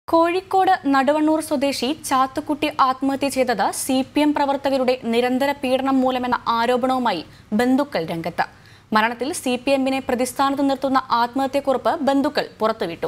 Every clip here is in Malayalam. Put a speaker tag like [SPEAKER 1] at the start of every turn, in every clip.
[SPEAKER 1] കോഴിക്കോട് നടുവണ്ണൂർ സ്വദേശി ചാത്തുക്കുട്ടി ആത്മഹത്യ ചെയ്തത് സി പി എം പ്രവർത്തകരുടെ നിരന്തര പീഡനം മൂലമെന്ന ആരോപണവുമായി ബന്ധുക്കൾ രംഗത്ത് മരണത്തിൽ സി പി എമ്മിനെ പ്രതിസ്ഥാനത്ത് നിർത്തുന്ന ആത്മഹത്യക്കുറിപ്പ് ബന്ധുക്കൾ പുറത്തുവിട്ടു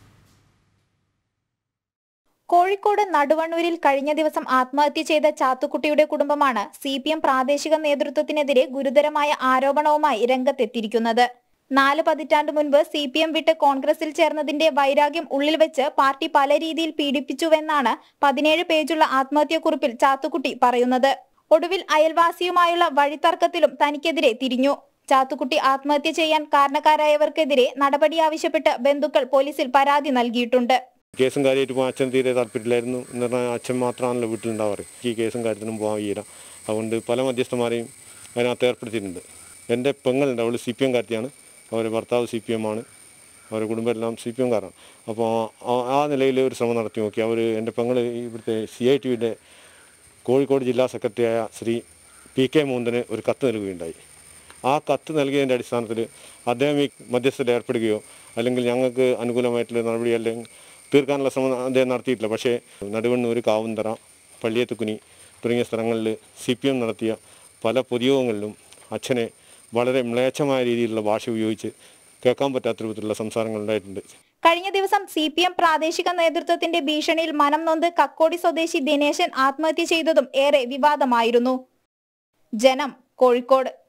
[SPEAKER 2] കോഴിക്കോട് നടുവണ്ണൂരിൽ കഴിഞ്ഞ ദിവസം ആത്മഹത്യ ചെയ്ത ചാത്തുക്കുട്ടിയുടെ കുടുംബമാണ് സി പി എം പ്രാദേശിക നേതൃത്വത്തിനെതിരെ ഗുരുതരമായ ആരോപണവുമായി രംഗത്തെത്തിയിരിക്കുന്നത് നാല് പതിറ്റാണ്ട് മുൻപ് സി പി എം വിട്ട് കോൺഗ്രസിൽ ചേർന്നതിന്റെ വൈരാഗ്യം ഉള്ളിൽ വെച്ച് പാർട്ടി പല രീതിയിൽ പീഡിപ്പിച്ചുവെന്നാണ് പതിനേഴ് പേജുള്ള ആത്മഹത്യക്കുറിപ്പിൽ ചാത്തുക്കുട്ടി പറയുന്നത് ഒടുവിൽ അയൽവാസിയുമായുള്ള വഴിത്തർക്കത്തിലും തനിക്കെതിരെ തിരിഞ്ഞു ചാത്തുക്കുട്ടി ആത്മഹത്യ ചെയ്യാൻ കാരണക്കാരായവർക്കെതിരെ നടപടി ആവശ്യപ്പെട്ട് ബന്ധുക്കൾ പോലീസിൽ പരാതി നൽകിയിട്ടുണ്ട്
[SPEAKER 3] കേസും കാര്യമായിട്ട് പോകാൻ അച്ഛൻ തീരെ താല്പര്യമില്ലായിരുന്നു എന്ന് പറഞ്ഞാൽ അച്ഛൻ മാത്രമാണല്ലോ വീട്ടിലുണ്ടാവാറ് ഈ കേസും കാര്യത്തിനും പോകാൻ വയ്യില്ല അതുകൊണ്ട് പല മധ്യസ്ഥന്മാരെയും അതിനകത്ത് ഏർപ്പെടുത്തിയിട്ടുണ്ട് എൻ്റെ പെങ്ങളുണ്ട് അവൾ സി പി എം കാരത്തിയാണ് അവരുടെ ഭർത്താവ് സി പി എം ആണ് അവരുടെ കുടുംബം എല്ലാം സി പി എംകാരാണ് അപ്പോൾ ആ- ആ നിലയിൽ ഒരു ശ്രമം നടത്തി നോക്കി അവർ എൻ്റെ പെങ്ങൾ ഇവിടുത്തെ സി ഐ ടിയുടെ കോഴിക്കോട് ജില്ലാ സെക്രട്ടറിയായ ശ്രീ പി കെ മൂന്തന് ഒരു കത്ത് നൽകുകയുണ്ടായി ആ കത്ത് നൽകിയതിൻ്റെ അടിസ്ഥാനത്തിൽ അദ്ദേഹം ഈ മധ്യസ്ഥത ഏർപ്പെടുകയോ അല്ലെങ്കിൽ ഞങ്ങൾക്ക് അനുകൂലമായിട്ടുള്ള നടപടി അല്ലെങ്കിൽ തീർക്കാനുള്ള ശ്രമം അദ്ദേഹം നടത്തിയിട്ടില്ല പക്ഷേ നടുവണ്ണൂർ കാവുന്തറ പള്ളിയത്തുക്കുനി തുടങ്ങിയ സ്ഥലങ്ങളിൽ സി പി എം നടത്തിയ പല പൊതുയോഗങ്ങളിലും അച്ഛനെ വളരെ മ്ലേച്ഛമായ രീതിയിലുള്ള ഭാഷ ഉപയോഗിച്ച് കേൾക്കാൻ പറ്റാത്ത രൂപത്തിലുള്ള സംസാരങ്ങൾ ഉണ്ടായിട്ടുണ്ട്
[SPEAKER 2] കഴിഞ്ഞ ദിവസം സി പി എം പ്രാദേശിക നേതൃത്വത്തിന്റെ ഭീഷണിയിൽ മനം നൊന്ത് കക്കോടി സ്വദേശി ദിനേശൻ ആത്മഹത്യ ചെയ്തതും ഏറെ വിവാദമായിരുന്നു ജനം കോഴിക്കോട്